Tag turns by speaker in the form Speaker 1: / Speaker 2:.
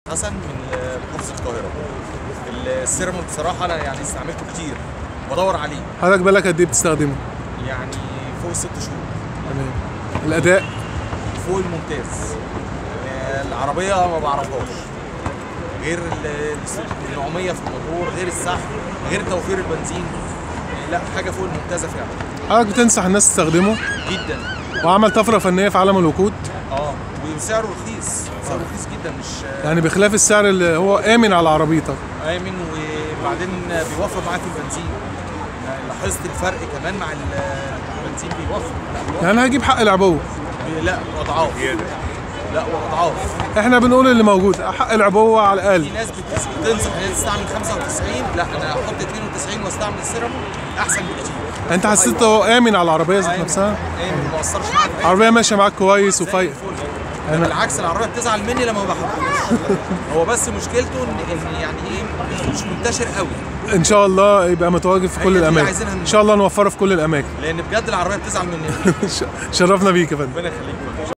Speaker 1: حسن من محافظه القاهره السيرامون بصراحه انا يعني استعملته كتير بدور عليه
Speaker 2: حضرتك بالك قد ايه بتستخدمه؟
Speaker 1: يعني فوق الست شهور
Speaker 2: تمام الاداء
Speaker 1: فوق الممتاز آه، العربيه ما بعرفهاش غير ال- النعوميه في الموتور غير السحب غير توفير البنزين آه، لا حاجه فوق الممتازه فعلا
Speaker 2: حضرتك بتنصح الناس تستخدمه
Speaker 1: جدا
Speaker 2: وعمل طفره فنيه في عالم الوقود
Speaker 1: اه وسعره رخيص سعره رخيص جدا مش
Speaker 2: يعني بخلاف السعر اللي هو امن على عربيتك
Speaker 1: امن وبعدين بيوفر معاك البنزين يعني لاحظت الفرق كمان مع ال- البنزين بيوفر لا بيوفر.
Speaker 2: يعني هجيب حق العبوه
Speaker 1: بي- لا واضعاف لا واضعاف
Speaker 2: احنا بنقول اللي موجود حق العبوه على
Speaker 1: في
Speaker 2: الاقل
Speaker 1: ناس بتس- بتنصح ان هي تستعمل 95 لا انا احط 92 واستعمل السيرامون احسن بكتير
Speaker 2: انت حسيت هو امن على العربيه ذات نفسها
Speaker 1: امن ما اثرش معاك في أي
Speaker 2: العربيه ماشيه معاك كويس
Speaker 1: زي
Speaker 2: وفايق
Speaker 1: الفل. ده بالعكس العربيه بتزعل مني لما ما بحطوش هو بس مشكلته ان ان يعني ايه مش منتشر قوي
Speaker 2: ان شاء الله يبقى متواجد في
Speaker 1: هي
Speaker 2: كل
Speaker 1: دي
Speaker 2: الاماكن
Speaker 1: عايزينها
Speaker 2: ان شاء الله نوفره في كل الاماكن
Speaker 1: لان بجد العربيه بتزعل مني
Speaker 2: شرفنا بيك يا فندم
Speaker 1: ربنا يخليك